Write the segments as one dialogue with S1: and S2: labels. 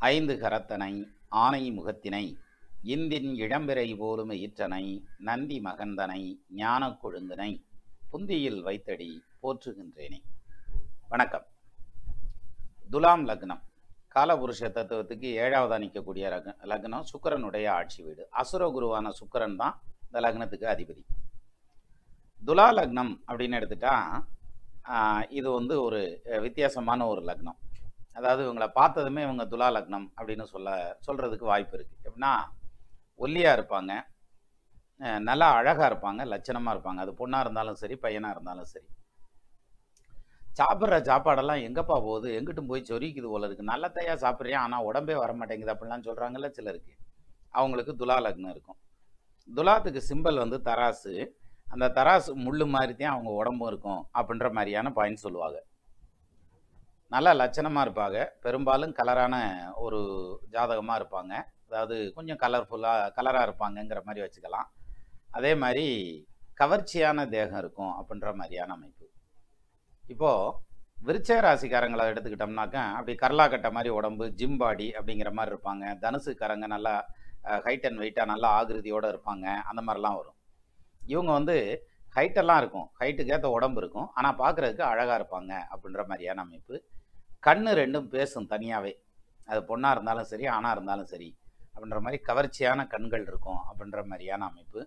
S1: ஐந்து கரத்தனை ஆனை முகத்தினை இந்தின் இளம்பிறை போலும் ஈற்றனை நந்தி மகந்தனை ஞானக் கொழுந்தினை புந்தியில் வைத்தடி போற்றுகின்றேனே வணக்கம் துலாம் லக்னம் காலபுருஷ தத்துவத்துக்கு ஏழாவதா நிற்கக்கூடிய ரக லக்னம் சுக்கிரனுடைய ஆட்சி வீடு அசுர குருவான சுக்கிரன் தான் இந்த லக்னத்துக்கு அதிபதி துலா லக்னம் அப்படின்னு எடுத்துட்டா ஆஹ், இது வந்து ஒரு அஹ், வித்தியாசமான ஒரு லக்னம் அதாவது இவங்களை பார்த்ததுமே இவங்க துலா லக்னம் அப்படின்னு சொல்ல சொல்றதுக்கு வாய்ப்பு இருக்கு எப்படின்னா ஒல்லியா இருப்பாங்க அஹ், நல்லா அழகா இருப்பாங்க லட்சணமா இருப்பாங்க அது பொண்ணா இருந்தாலும் சரி பையனா இருந்தாலும் சரி சாப்பிட்ற சாப்பாடெல்லாம் எங்கப்பா போகுது எங்கிட்டும் போய் சொரிக்குது போல இருக்கு நல்லத்தையா சாப்பிட்றியா ஆனால் உடம்பே வர மாட்டேங்குது அப்படிலாம் சொல்றாங்கல்ல சிலருக்கு அவங்களுக்கு துலா லக்னம் இருக்கும் துலாத்துக்கு சிம்பல் வந்து தராசு அந்த தராசு முள்ளு மாதிரி தான் அவங்க உடம்பும் இருக்கும் அப்படின்ற மாதிரியான பாயிண்ட் சொல்லுவாங்க நல்லா லட்சணமாக இருப்பாங்க பெரும்பாலும் கலரான ஒரு ஜாதகமாக இருப்பாங்க அதாவது கொஞ்சம் கலர்ஃபுல்லாக கலராக இருப்பாங்கங்கிற மாதிரி வச்சுக்கலாம் அதே மாதிரி கவர்ச்சியான தேகம் இருக்கும் அப்படின்ற மாதிரியான அமைப்பு இப்போது விருச்சக ராசிக்காரங்களை எடுத்துக்கிட்டோம்னாக்கா அப்படி கரலா கட்ட மாதிரி உடம்பு ஜிம் பாடி அப்படிங்கிற மாதிரி இருப்பாங்க தனுசுக்காரங்க நல்லா ஹைட் அண்ட் வெயிட்டாக நல்லா ஆகிருதியோடு இருப்பாங்க அந்த மாதிரிலாம் வரும் இவங்க வந்து ஹைட்டெல்லாம் இருக்கும் ஹைட்டுக்கு ஏற்ற உடம்பு இருக்கும் ஆனால் பார்க்குறதுக்கு அழகாக இருப்பாங்க அப்படின்ற மாதிரியான அமைப்பு கண்ணு ரெண்டும் பேசும் தனியாகவே அது பொண்ணாக இருந்தாலும் சரி ஆணாக இருந்தாலும் சரி அப்படின்ற மாதிரி கவர்ச்சியான கண்கள் இருக்கும் அப்படின்ற மாதிரியான அமைப்பு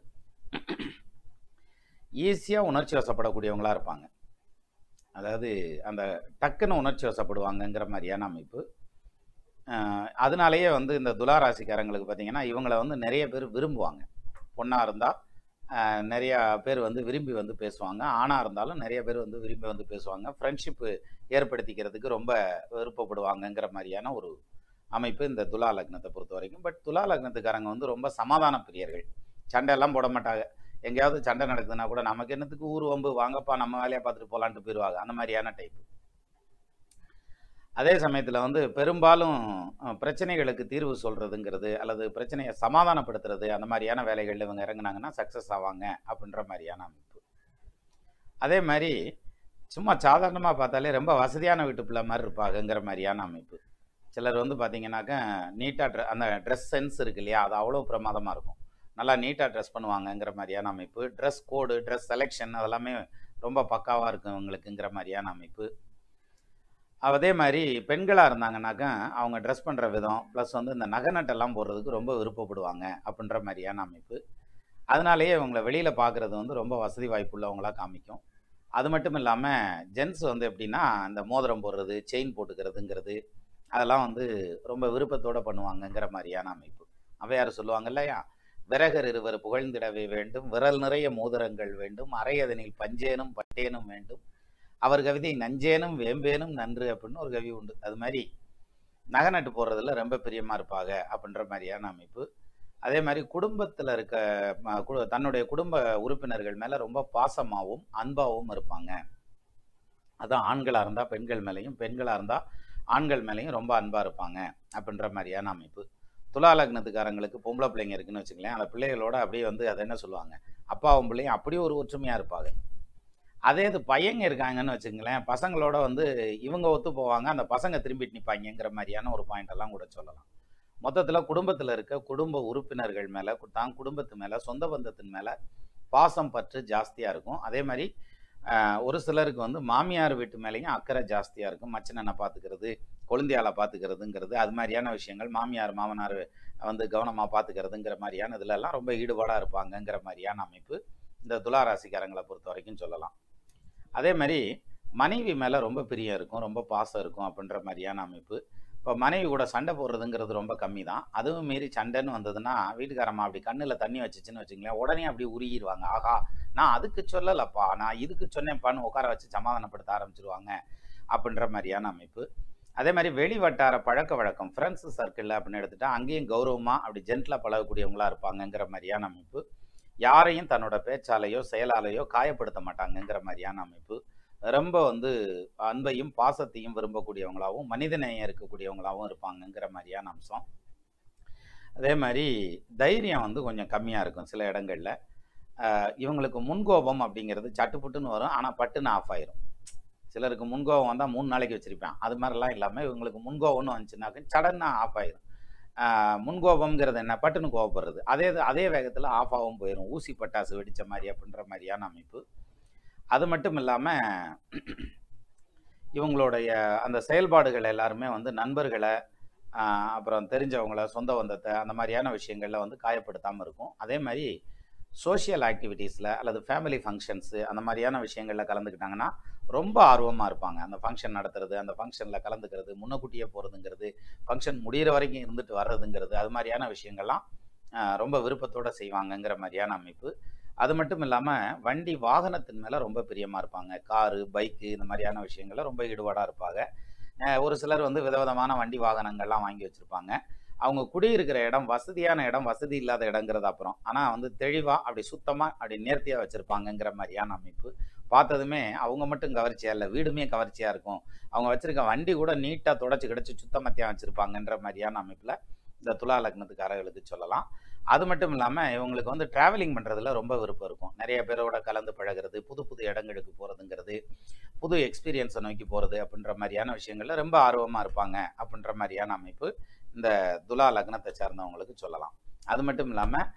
S1: ஈஸியாக உணர்ச்சி வசப்படக்கூடியவங்களா இருப்பாங்க அதாவது அந்த டக்குன்னு உணர்ச்சி வசப்படுவாங்கங்கிற மாதிரியான அமைப்பு அஹ் அதனாலேயே வந்து இந்த துலா ராசிக்காரங்களுக்கு பார்த்தீங்கன்னா இவங்கள வந்து நிறைய பேர் விரும்புவாங்க பொண்ணாக இருந்தால் நிறைய பேர் வந்து விரும்பி வந்து பேசுவாங்க ஆணாக இருந்தாலும் நிறைய பேர் வந்து விரும்பி வந்து பேசுவாங்க ஃப்ரெண்ட்ஷிப்பு ஏற்படுத்திக்கிறதுக்கு ரொம்ப விருப்பப்படுவாங்கங்கிற மாதிரியான ஒரு அமைப்பு இந்த துலா லக்னத்தை பொறுத்த வரைக்கும் பட் துலா லக்னத்துக்காரங்க வந்து ரொம்ப சமாதான பிரியர்கள் சண்டையெல்லாம் போட மாட்டாங்க எங்கேயாவது சண்டை நடக்குதுன்னா கூட நமக்கு என்னத்துக்கு ஊர் வம்பு வாங்கப்பா நம்ம வேலையை பார்த்துட்டு போகலான்ட்டு போயிடுவாங்க அந்த மாதிரியான டைப் அதே சமயத்தில் வந்து பெரும்பாலும் அஹ், பிரச்சனைகளுக்கு தீர்வு சொல்கிறதுங்கிறது அல்லது பிரச்சனையை சமாதானப்படுத்துறது அந்த மாதிரியான வேலைகளில் இவங்க இறங்குனாங்கன்னா சக்ஸஸ் ஆவாங்க அப்படின்ற மாதிரியான அமைப்பு அதே மாதிரி சும்மா சாதாரணமாக பார்த்தாலே ரொம்ப வசதியான வீட்டு பிள்ளை மாதிரி இருப்பாங்கங்கிற மாதிரியான அமைப்பு சிலர் வந்து பார்த்தீங்கன்னாக்கா நீட்டாக ட்ரெ அந்த ட்ரெஸ் சென்ஸ் இருக்கு இல்லையா அது அவ்வளோ பிரமாதமாக இருக்கும் நல்லா நீட்டாக ட்ரெஸ் பண்ணுவாங்கங்கிற மாதிரியான அமைப்பு ட்ரெஸ் கோடு ட்ரெஸ் செலெக்ஷன் அதெல்லாமே ரொம்ப பக்காவாக இருக்கும் இவங்களுக்குங்கிற மாதிரியான அமைப்பு அதே மாதிரி பெண்களாக இருந்தாங்கன்னாக்கா அவங்க ட்ரெஸ் பண்ணுற விதம் ப்ளஸ் வந்து இந்த நகை நட்டெல்லாம் போடுறதுக்கு ரொம்ப விருப்பப்படுவாங்க அப்படின்ற மாதிரியான அமைப்பு அதனாலேயே இவங்களை வெளியில் பார்க்குறது வந்து ரொம்ப வசதி வாய்ப்புள்ளவங்களா காமிக்கும் அது மட்டும் இல்லாமல் ஜென்ஸ் வந்து எப்படின்னா இந்த மோதிரம் போடுறது செயின் போட்டுக்கிறதுங்கிறது அதெல்லாம் வந்து ரொம்ப விருப்பத்தோடு பண்ணுவாங்கங்கிற மாதிரியான அமைப்பு அவையார் சொல்லுவாங்க இல்லையா விரகர் இருவர் புகழ்ந்திடவே வேண்டும் விரல் நிறைய மோதிரங்கள் வேண்டும் அரையதனில் பஞ்சேனும் பட்டேனும் வேண்டும் அவர் கவிதை நஞ்சேனும் வேம்பேனும் நன்று அப்படின்னு ஒரு கவி உண்டு அது மாதிரி நகை நட்டு போடுறதுல ரொம்ப பிரியமா இருப்பாங்க அப்படின்ற மாதிரியான அமைப்பு அதே மாதிரி குடும்பத்தில் இருக்க ம- கு- தன்னுடைய குடும்ப உறுப்பினர்கள் மேலே ரொம்ப பாசமாகவும் அன்பாகவும் இருப்பாங்க அதான் ஆண்களாக இருந்தால் பெண்கள் மேலேயும் பெண்களாக இருந்தால் ஆண்கள் மேலேயும் ரொம்ப அன்பாக இருப்பாங்க அப்படின்ற மாதிரியான அமைப்பு துலா லக்னத்துக்காரங்களுக்கு பொம்பளை பிள்ளைங்க இருக்குன்னு வச்சுங்களேன் அந்த பிள்ளைகளோட அப்படியே வந்து அதை என்ன சொல்லுவாங்க அப்பாவும் பிள்ளையும் அப்படியே ஒரு ஒற்றுமையாக இருப்பாங்க அதே இது பையங்க இருக்காங்கன்னு வச்சுங்களேன் பசங்களோட வந்து இவங்க ஒத்து போவாங்க அந்த பசங்க திரும்பிட்டு நிற்பாங்கங்கிற மாதிரியான ஒரு பாயிண்ட் எல்லாம் கூட சொல்லலாம் மொத்தத்தில் குடும்பத்தில் இருக்க குடும்ப உறுப்பினர்கள் மேலே தான் குடும்பத்து மேலே சொந்த பந்தத்தின் மேலே பாசம் பற்று ஜாஸ்தியாக இருக்கும் அதே மாதிரி ஆஹ், ஒரு சிலருக்கு வந்து மாமியார் வீட்டு மேலேயும் அக்கறை ஜாஸ்தியாக இருக்கும் மச்சனனை பார்த்துக்கிறது கொழுந்தியால பார்த்துக்கிறதுங்கிறது அது மாதிரியான விஷயங்கள் மாமியார் மாமனார் வந்து கவனமாக பார்த்துக்கிறதுங்கிற மாதிரியான இதுலெல்லாம் ரொம்ப ஈடுபாடாக இருப்பாங்கங்கிற மாதிரியான அமைப்பு இந்த துலா ராசிக்காரங்களை பொறுத்த வரைக்கும் சொல்லலாம் அதே மாதிரி மனைவி மேலே ரொம்ப பிரியம் இருக்கும் ரொம்ப பாசம் இருக்கும் அப்படின்ற மாதிரியான அமைப்பு இப்போ மனைவி கூட சண்டை போடுறதுங்கிறது ரொம்ப கம்மி தான் அதுவும் மீறி சண்டைன்னு வந்ததுன்னா வீட்டுக்காரம்மா அப்படி கண்ணில் தண்ணி வச்சுச்சுன்னு வச்சுங்களேன் உடனே அப்படி உருகிடுவாங்க ஆகா நான் அதுக்கு சொல்லலப்பா நான் இதுக்கு சொன்னேன்ப்பான்னு உட்கார வச்சு சமாதானப்படுத்த ஆரம்பிச்சிருவாங்க அப்படின்ற மாதிரியான அமைப்பு அதே மாதிரி வெளி வட்டார பழக்க வழக்கம் ஃப்ரெண்ட்ஸ் சர்க்கிளில் அப்படின்னு எடுத்துட்டா அங்கேயும் கௌரவமாக அப்படி ஜென்டிலாக பழகக்கூடியவங்களா இருப்பாங்கங்கிற மாதிரியான அமைப்பு யாரையும் தன்னோட பேச்சாலேயோ செயலாலேயோ காயப்படுத்த மாட்டாங்கங்கிற மாதிரியான அமைப்பு ரொம்ப வந்து அன்பையும் பாசத்தையும் விரும்பக்கூடியவங்களாகவும் மனிதநேயம் இருக்கக்கூடியவங்களாகவும் இருப்பாங்கங்கிற மாதிரியான அம்சம் அதே மாதிரி தைரியம் வந்து கொஞ்சம் கம்மியாக இருக்கும் சில இடங்களில் இவங்களுக்கு முன்கோபம் அப்படிங்கிறது சட்டுப்புட்டுன்னு வரும் ஆனால் பட்டுன்னு ஆஃப் ஆயிரும் சிலருக்கு முன்கோவம் வந்தால் மூணு நாளைக்கு வச்சுருப்பேன் அது மாதிரிலாம் இல்லாமல் இவங்களுக்கு முன்கோவம்னு வந்துச்சுனாக்க சடன்னா ஆஃப் ஆயிரும் ஆஹ் முன்கோபம்ங்கிறது என்ன பட்டுன்னு கோவப்படுறது அதே இது- அதே வேகத்தில் ஆஃப் ஆகவும் போயிடும் ஊசி பட்டாசு வெடித்த மாதிரி அப்படின்ற மாதிரியான அமைப்பு அது மட்டும் இல்லாமல் இவங்களுடைய அந்த செயல்பாடுகள் எல்லாருமே வந்து நண்பர்களை ஆஹ் அப்புறம் தெரிஞ்சவங்கள சொந்த பந்தத்தை அந்த மாதிரியான விஷயங்களில் வந்து காயப்படுத்தாமல் இருக்கும் அதே மாதிரி சோஷியல் ஆக்டிவிட்டீஸில் அல்லது ஃபேமிலி ஃபங்க்ஷன்ஸு அந்த மாதிரியான விஷயங்களில் கலந்துக்கிட்டாங்கன்னா ரொம்ப ஆர்வமாக இருப்பாங்க அந்த ஃபங்க்ஷன் நடத்துறது அந்த ஃபங்க்ஷனில் கலந்துக்கிறது முன்னக்கூட்டியே போகிறதுங்கிறது ஃபங்க்ஷன் முடிகிற வரைக்கும் இருந்துட்டு வர்றதுங்கிறது அது மாதிரியான விஷயங்கள்லாம் ஆஹ் ரொம்ப விருப்பத்தோடு செய்வாங்கங்கிற மாதிரியான அமைப்பு அது மட்டும் இல்லாமல் வண்டி வாகனத்தின் மேலே ரொம்ப பிரியமாக இருப்பாங்க காரு பைக்கு இந்த மாதிரியான விஷயங்கள்ல ரொம்ப ஈடுபாடாக இருப்பாங்க அஹ் ஒரு சிலர் வந்து விதவிதமான வண்டி வாகனங்கள்லாம் வாங்கி வச்சுருப்பாங்க அவங்க குடியிருக்கிற இடம் வசதியான இடம் வசதி இல்லாத இடங்கிறது அப்புறம் ஆனால் வந்து தெளிவாக அப்படி சுத்தமாக அப்படி நேர்த்தியாக வச்சுருப்பாங்கங்கிற மாதிரியான அமைப்பு பார்த்ததுமே அவங்க மட்டும் கவர்ச்சியாக இல்லை வீடுமே கவர்ச்சியாக இருக்கும் அவங்க வச்சுருக்க வண்டி கூட நீட்டாக தொடச்சி கிடச்சி சுத்தமத்தியாக வச்சுருப்பாங்கன்ற மாதிரியான அமைப்பில் இந்த துலா லக்னத்துக்காரர்களுக்கு சொல்லலாம் அது மட்டும் இல்லாமல் இவங்களுக்கு வந்து ட்ராவலிங் பண்ணுறதுல ரொம்ப விருப்பம் இருக்கும் நிறைய பேரோட கலந்து பழகுறது புது புது இடங்களுக்கு போகிறதுங்கிறது புது எக்ஸ்பீரியன்ஸை நோக்கி போகிறது அப்படின்ற மாதிரியான விஷயங்கள்ல ரொம்ப ஆர்வமாக இருப்பாங்க அப்படின்ற மாதிரியான அமைப்பு இந்த துலா லக்னத்தை சார்ந்தவங்களுக்கு சொல்லலாம் அது மட்டும்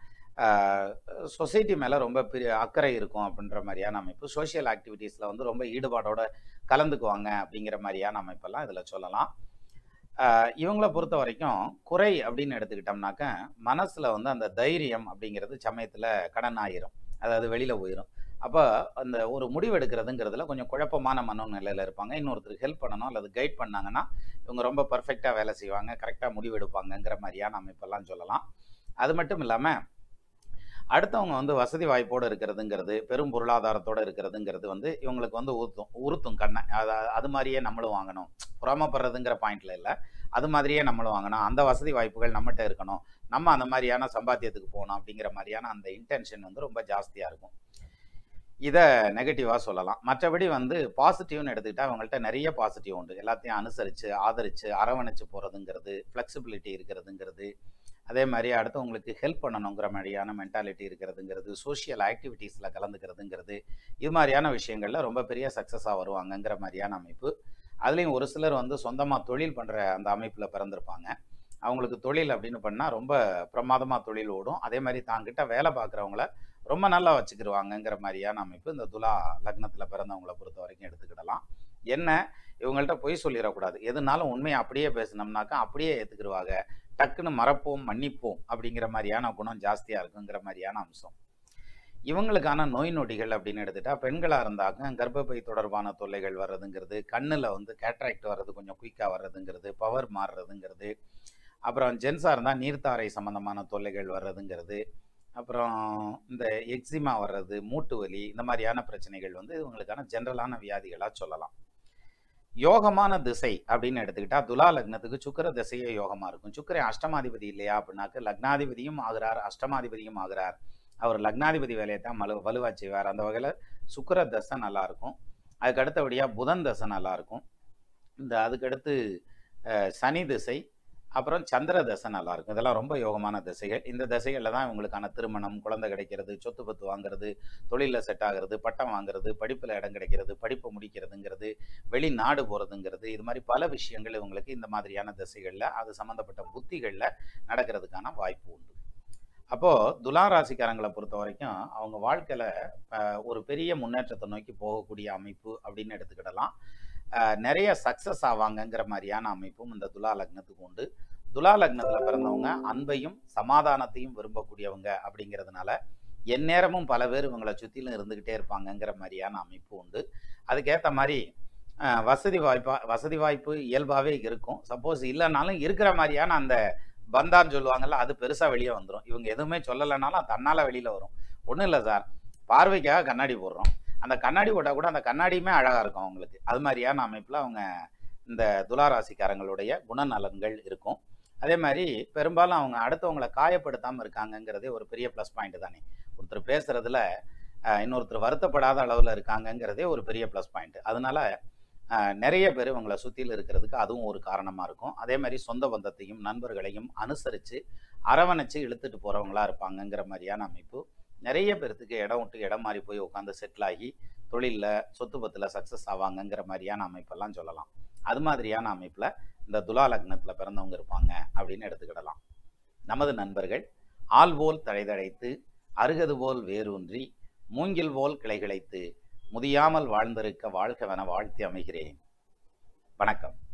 S1: இல்லாமல் சொசைட்டி மேலே ரொம்ப பெரிய அக்கறை இருக்கும் அப்படின்ற மாதிரியான அமைப்பு சோஷியல் ஆக்டிவிட்டீஸில் வந்து ரொம்ப ஈடுபாடோட கலந்துக்குவாங்க அப்படிங்கிற மாதிரியான அமைப்பெல்லாம் இதில் சொல்லலாம் ஆஹ் இவங்கள பொறுத்த வரைக்கும் குறை அப்படின்னு எடுத்துக்கிட்டோம்னாக்க மனசில் வந்து அந்த தைரியம் அப்படிங்கிறது சமயத்தில் கடன் ஆயிரும் அதாவது வெளியில் போயிடும் அப்போ அந்த ஒரு முடிவு எடுக்கிறதுங்கிறதுல கொஞ்சம் குழப்பமான மனநிலையில் இருப்பாங்க இன்னொருத்தருக்கு ஹெல்ப் பண்ணணும் அல்லது கைட் பண்ணாங்கன்னா இவங்க ரொம்ப பர்ஃபெக்டாக வேலை செய்வாங்க கரெக்டாக முடிவு எடுப்பாங்கங்கிற மாதிரியான அமைப்பெல்லாம் சொல்லலாம் அது மட்டும் இல்லாமல் அடுத்தவங்க வந்து வசதி வாய்ப்போடு இருக்கிறதுங்கிறது பெரும் பொருளாதாரத்தோடு இருக்கிறதுங்கிறது வந்து இவங்களுக்கு வந்து உறுத்தும் உறுத்தும் கண்ணை அது அது மாதிரியே நம்மளும் வாங்கணும் புறமப்படுறதுங்கிற பாயிண்ட்ல இல்லை அது மாதிரியே நம்மளும் வாங்கணும் அந்த வசதி வாய்ப்புகள் நம்மகிட்ட இருக்கணும் நம்ம அந்த மாதிரியான சம்பாத்தியத்துக்கு போகணும் அப்படிங்கிற மாதிரியான அந்த இன்டென்ஷன் வந்து ரொம்ப ஜாஸ்தியாக இருக்கும் இதை நெகட்டிவாக சொல்லலாம் மற்றபடி வந்து பாசிட்டிவ்னு எடுத்துக்கிட்டால் அவங்கள்ட்ட நிறைய பாசிட்டிவ் உண்டு எல்லாத்தையும் அனுசரித்து ஆதரித்து அரவணைச்சு போகிறதுங்கிறது ஃப்ளெக்சிபிலிட்டி இருக்கிறதுங்கிறது அதே மாதிரி அடுத்தவங்களுக்கு ஹெல்ப் பண்ணணுங்கிற மாதிரியான மென்டாலிட்டி இருக்கிறதுங்கிறது சோஷியல் ஆக்டிவிட்டீஸில் கலந்துக்கிறதுங்கிறது இது மாதிரியான விஷயங்களில் ரொம்ப பெரிய சக்ஸஸாக வருவாங்கங்கிற மாதிரியான அமைப்பு அதுலேயும் ஒரு சிலர் வந்து சொந்தமாக தொழில் பண்ணுற அந்த அமைப்பில் பிறந்திருப்பாங்க அவங்களுக்கு தொழில் அப்படின்னு பண்ணால் ரொம்ப பிரமாதமாக தொழில் ஓடும் அதே மாதிரி தாங்கிட்ட வேலை பார்க்குறவங்கள ரொம்ப நல்லா வச்சுக்கிருவாங்கங்கிற மாதிரியான அமைப்பு இந்த துலா லக்னத்தில் பிறந்தவங்கள பொறுத்த வரைக்கும் எடுத்துக்கிடலாம் என்ன இவங்கள்ட்ட பொய் சொல்லிடக்கூடாது எதுனாலும் உண்மையை அப்படியே பேசினோம்னாக்கா அப்படியே ஏற்றுக்கிடுவாங்க டக்குன்னு மறப்போம் மன்னிப்போம் அப்படிங்கிற மாதிரியான குணம் ஜாஸ்தியாக இருக்குங்கிற மாதிரியான அம்சம் இவங்களுக்கான நோய் நொடிகள் அப்படின்னு எடுத்துட்டா பெண்களாக இருந்தாக்க கர்ப்பப்பை தொடர்பான தொல்லைகள் வர்றதுங்கிறது கண்ணில் வந்து கேட்ராக்ட் வர்றது கொஞ்சம் குயிக்காக வர்றதுங்கிறது பவர் மாறுறதுங்கிறது அப்புறம் ஜென்ஸாக இருந்தால் நீர்த்தாரை சம்மந்தமான தொல்லைகள் வர்றதுங்கிறது அப்புறம் இந்த எக்ஸிமா வர்றது மூட்டு வலி இந்த மாதிரியான பிரச்சனைகள் வந்து இவங்களுக்கான ஜென்ரலான வியாதிகளாக சொல்லலாம் யோகமான திசை அப்படின்னு எடுத்துக்கிட்டா துலா லக்னத்துக்கு சுக்கிர திசையே யோகமாக இருக்கும் சுக்கிரன் அஷ்டமாதிபதி இல்லையா அப்படின்னாக்க லக்னாதிபதியும் ஆகிறார் அஷ்டமாதிபதியும் ஆகிறார் அவர் லக்னாதிபதி வேலையை தான் மலு வலுவாக செய்வார் அந்த வகையில் சுக்கிர தசை நல்லா இருக்கும் அதுக்கு அடுத்தபடியாக புதன் தசை நல்லா இருக்கும் இந்த அதுக்கடுத்து அஹ், சனி திசை அப்புறம் சந்திர தசை நல்லா இருக்கும் இதெல்லாம் ரொம்ப யோகமான திசைகள் இந்த திசைகளில் தான் இவங்களுக்கான திருமணம் குழந்தை கிடைக்கிறது சொத்து பத்து வாங்குறது தொழிலில் செட் ஆகிறது பட்டம் வாங்குறது படிப்பில் இடம் கிடைக்கிறது படிப்பை முடிக்கிறதுங்கிறது வெளிநாடு போகிறதுங்கிறது இது மாதிரி பல விஷயங்கள் இவங்களுக்கு இந்த மாதிரியான திசைகளில் அது சம்மந்தப்பட்ட புத்திகளில் நடக்கிறதுக்கான வாய்ப்பு உண்டு அப்போது துலா ராசிக்காரங்களை பொறுத்த வரைக்கும் அவங்க வாழ்க்கையில் ஒரு பெரிய முன்னேற்றத்தை நோக்கி போகக்கூடிய அமைப்பு அப்படின்னு எடுத்துக்கிடலாம் அஹ், நிறைய சக்ஸஸ் ஆவாங்கங்கிற மாதிரியான அமைப்பும் இந்த துலா லக்னத்துக்கு உண்டு துலா லக்னத்தில் பிறந்தவங்க அன்பையும் சமாதானத்தையும் விரும்பக்கூடியவங்க அப்படிங்கிறதுனால எந்நேரமும் பல பேர் இவங்களை சுற்றிலும் இருந்துக்கிட்டே இருப்பாங்கங்கிற மாதிரியான அமைப்பு உண்டு அதுக்கேற்ற மாதிரி அஹ், வசதி வாய்ப்பா வசதி வாய்ப்பு இயல்பாகவே இருக்கும் சப்போஸ் இல்லைனாலும் இருக்கிற மாதிரியான அந்த பந்தான்னு சொல்லுவாங்கல்ல அது பெருசாக வெளியே வந்துடும் இவங்க எதுவுமே சொல்லலைனாலும் அது தன்னால் வெளியில் வரும் ஒன்றும் இல்லை சார் பார்வைக்காக கண்ணாடி போடுறோம் அந்த கண்ணாடி போட்டால் கூட அந்த கண்ணாடியுமே அழகாக இருக்கும் அவங்களுக்கு அது மாதிரியான அமைப்பில் அவங்க இந்த துளாராசிக்காரங்களுடைய குணநலன்கள் இருக்கும் அதே மாதிரி பெரும்பாலும் அவங்க அடுத்தவங்களை காயப்படுத்தாமல் இருக்காங்கங்கிறதே ஒரு பெரிய ப்ளஸ் பாயிண்ட் தானே ஒருத்தர் பேசுகிறதுல இன்னொருத்தர் வருத்தப்படாத அளவில் இருக்காங்கங்கிறதே ஒரு பெரிய ப்ளஸ் பாயிண்ட் அதனால அஹ், நிறைய பேர் இவங்களை சுற்றியில் இருக்கிறதுக்கு அதுவும் ஒரு காரணமாக இருக்கும் அதே மாதிரி சொந்த பந்தத்தையும் நண்பர்களையும் அனுசரித்து அரவணைச்சு இழுத்துட்டு போகிறவங்களா இருப்பாங்கங்கிற மாதிரியான அமைப்பு நிறைய பேர்த்துக்கு இடம் விட்டு இடம் மாறி போய் உட்காந்து செட்டில் ஆகி தொழிலில் சொத்து பத்தில் சக்ஸஸ் ஆவாங்கங்கிற மாதிரியான அமைப்பெல்லாம் சொல்லலாம் அது மாதிரியான அமைப்பில் இந்த துலா லக்னத்தில் பிறந்தவங்க இருப்பாங்க அப்படின்னு எடுத்துக்கிடலாம் நமது நண்பர்கள் ஆள் போல் தழைதழைத்து அருகது போல் வேரூன்றி மூங்கில் போல் கிளைகிழைத்து முதியாமல் வாழ்ந்திருக்க வாழ்கவென வாழ்த்தி அமைகிறேன் வணக்கம்